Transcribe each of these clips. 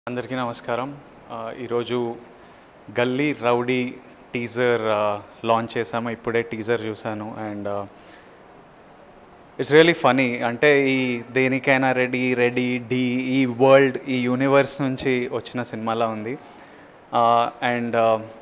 అందరికీ నమస్కారం ఆ, ఈరోజు గల్లీ రౌడీ టీజర్ లాంచ్ చేసాము ఇప్పుడే టీజర్ చూశాను అండ్ ఇట్స్ రియలీ ఫనీ అంటే ఈ దేనికైనా రెడీ రెడీ డి ఈ వరల్డ్ ఈ యూనివర్స్ నుంచి వచ్చిన సినిమాలా ఉంది and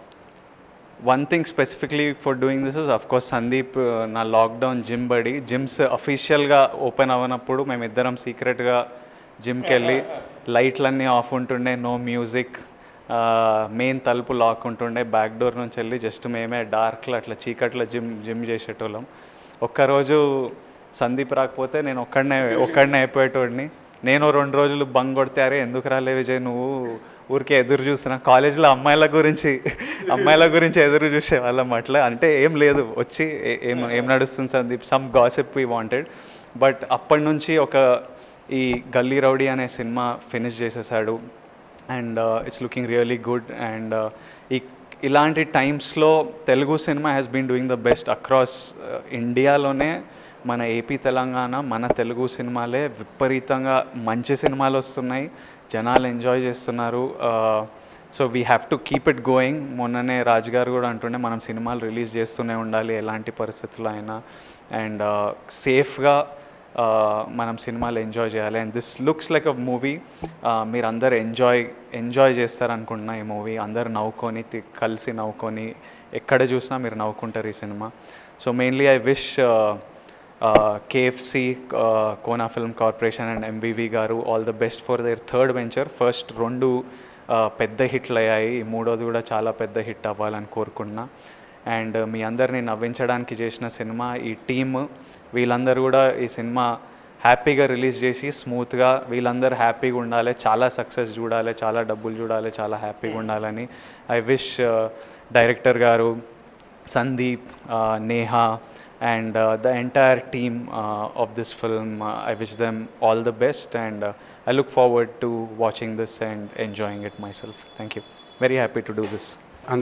one thing specifically for doing this is course Sandeep uh, నా లాక్డౌన్ జిమ్ బడి జిమ్స్ అఫీషియల్గా ఓపెన్ అవ్వనప్పుడు మేమిద్దరం సీక్రెట్గా జిమ్కి వెళ్ళి లైట్లన్నీ ఆఫ్ ఉంటుండే నో మ్యూజిక్ మెయిన్ తలుపు లాక్ ఉంటుండే బ్యాక్ డోర్ నుంచి వెళ్ళి జస్ట్ మేమే డార్క్లో అట్లా చీకట్లో జిమ్ జిమ్ చేసేటోళ్ళం ఒక్కరోజు సందీప్ రాకపోతే నేను ఒక్కడనే ఒక్కడనే అయిపోయేటోడిని నేను రెండు రోజులు బంగ్ కొడితే అరే ఎందుకు రాలే విజయ్ నువ్వు ఊరికే ఎదురు చూస్తున్నా కాలేజ్లో అమ్మాయిల గురించి అమ్మాయిల గురించి ఎదురు చూసే వాళ్ళం అట్లా అంటే ఏం లేదు వచ్చి ఏ- ఏం ఏం నడుస్తుంది Sandeep some gossip we wanted but అప్పటి నుంచి ఒక ఈ గల్లీ రౌడీ అనే సినిమా ఫినిష్ చేసేసాడు and it's looking really good and ఈ ఇలాంటి టైమ్స్లో తెలుగు సినిమా has been doing the best across ఇండియాలోనే మన ఏపీ తెలంగాణ మన తెలుగు సినిమాలే విపరీతంగా మంచి సినిమాలు వస్తున్నాయి జనాలు ఎంజాయ్ చేస్తున్నారు so we have to keep it going మొన్ననే రాజ్ గారు కూడా అంటుండే మనం సినిమాలు రిలీజ్ చేస్తూనే ఉండాలి ఎలాంటి పరిస్థితుల్లో అయినా అండ్ సేఫ్గా మనం సినిమాలు ఎంజాయ్ చేయాలి and this looks like a movie మీరు అందరు ఎంజాయ్ ఎంజాయ్ చేస్తారనుకుంటున్నా ఈ మూవీ అందరు నవ్వుకొని తి- కలిసి నవ్వుకొని ఎక్కడ చూసినా మీరు నవ్వుకుంటారు ఈ సినిమా so mainly I wish KFC Kona film corporation and MVV గారు all the best for their third venture first రెండు uh, పెద్ద హిట్లు అయ్యాయి ఈ మూడోది కూడా చాలా పెద్ద హిట్ అవ్వాలని కోరుకుంటున్నా అండ్ మీ అందరినీ నవ్వించడానికి చేసిన సినిమా ఈ టీమ్ వీళ్ళందరూ కూడా ఈ సినిమా హ్యాపీగా రిలీజ్ చేసి స్మూత్గా వీళ్ళందరూ హ్యాపీగా ఉండాలి చాలా సక్సెస్ చూడాలి చాలా డబ్బులు చూడాలి చాలా హ్యాపీగా ఉండాలని ఐ విష్ డైరెక్టర్ గారు Sandeep Neha and uh, the entire team uh, of this film. Uh, I wish them all the best and uh, I look forward to watching this and enjoying it myself. Thank you. Very happy to do this.